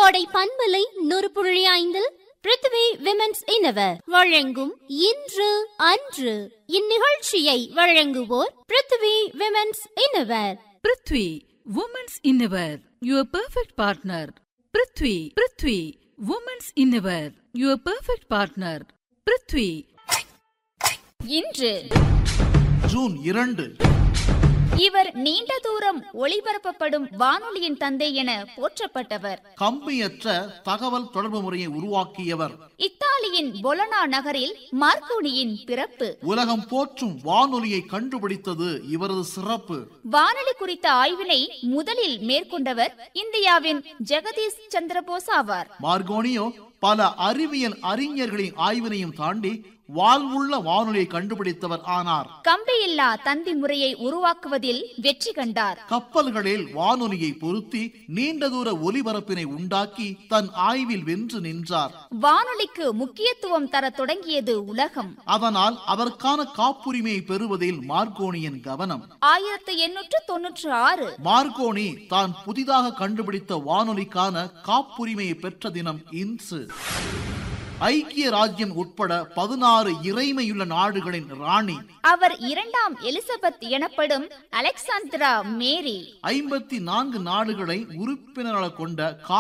கோடை பண்பலை நூறு புள்ளி ஐந்தில் பிருத்திவி விமென்ஸ் இனவர் வழங்கும் இன்று அன்று இந்நிகழ்ச்சியை வழங்குவோர் Prithvi women's innerwear Prithvi women's innerwear your perfect partner Prithvi Prithvi women's innerwear your perfect partner Prithvi இன்று ஜூன் இரண்டு இவர் நீண்ட தூரம் ஒளிபரப்பப்படும் வானொலியின் தந்தை என போற்றப்பட்டவர் கம்பியற்ற தகவல் தொடர்பு முறையை உருவாக்கியவர் இத்தாலியின் பொலனா நகரில் மார்க்கோனியின் பிறப்பு உலகம் போற்றும் வானொலியை கண்டுபிடித்தது இவரது சிறப்பு வானொலி குறித்த ஆய்வினை முதலில் மேற்கொண்டவர் இந்தியாவின் ஜெகதீஷ் சந்திரபோஸ் ஆவார் மார்கோனியோ பல அறிவியல் அறிஞர்களின் ஆய்வினையும் தாண்டி வாழ்வுள்ள வானொலியை கண்டுபிடித்தவர் ஆனார் கம்பியில்லா தந்தி முறையை உருவாக்குவதில் வெற்றி கண்டார் கப்பல்களில் வானொலியை பொருத்தி நீண்ட தூர ஒலிபரப்பினை உண்டாக்கி தன் ஆய்வில் வென்று நின்றார் வானொலிக்கு முக்கியத்துவம் தர தொடங்கியது உலகம் அதனால் அதற்கான காப்புரிமையை பெறுவதில் மார்கோனியின் கவனம் ஆயிரத்து எண்ணூற்று தொன்னூற்று ஆறு மார்கோனி தான் புதிதாக கண்டுபிடித்த வானொலிக்கான காப்புரிமையை பெற்ற தினம் இன்று ஐக்கிய ராஜ்யம் உட்பட பதினாறு இறைமையுள்ள நாடுகளின் ராணி அவர் இரண்டாம் எலிசபெத் எனப்படும் அலெக்சாந்திரா மேரி ஐம்பத்தி நான்கு நாடுகளை உறுப்பினர்களாக கொண்ட